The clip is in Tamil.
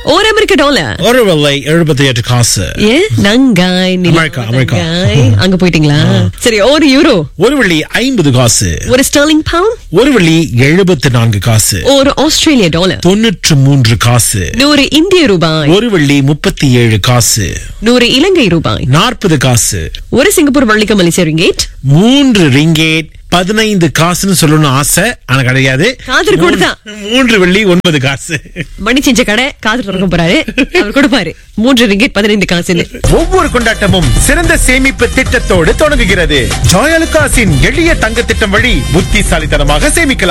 ஒரு அமெரிக்க டாலர் ஒரு வெள்ளை எழுபத்தி எட்டு காசு ஏ நங்காய் நிலா அமெரிக்கா, அமெரிக்கா. நங்காய். அங்க போயிட்டீங்களா சரி ஒரு யூரோ ஒரு வெள்ளி ஐம்பது காசு ஒரு ஸ்டர்லிங் பவுண்ட் ஒரு வெள்ளி எழுபத்தி நான்கு காசு ஒரு ஆஸ்திரேலிய டாலர் தொண்ணூற்று மூன்று காசு நூறு இந்திய ரூபாய் ஒரு வெள்ளி முப்பத்தி ஏழு காசு நூறு இலங்கை ரூபாய் நாற்பது காசு ஒரு சிங்கப்பூர் வள்ளிக்க மலேசிய ரிங்கேட் மூன்று ரிங்கேட் பதினைந்து காசுன்னு சொல்லணும்னு ஆசை ஆனா கிடையாது காதல் கொடுத்தான். மூன்று வெள்ளி ஒன்பது காசு மணி செஞ்ச கடை காது திறக்க போறாரு அவர் கொடுப்பாரு மூன்று ரிங்கேட் பதினைந்து காசுன்னு ஒவ்வொரு கொண்டாட்டமும் சிறந்த சேமிப்பு திட்டத்தோடு தொடங்குகிறது ஜாயலுகாஸின் எளிய தங்க திட்டம் வழி புத்திசாலித்தனமாக சேமிக்கலாம்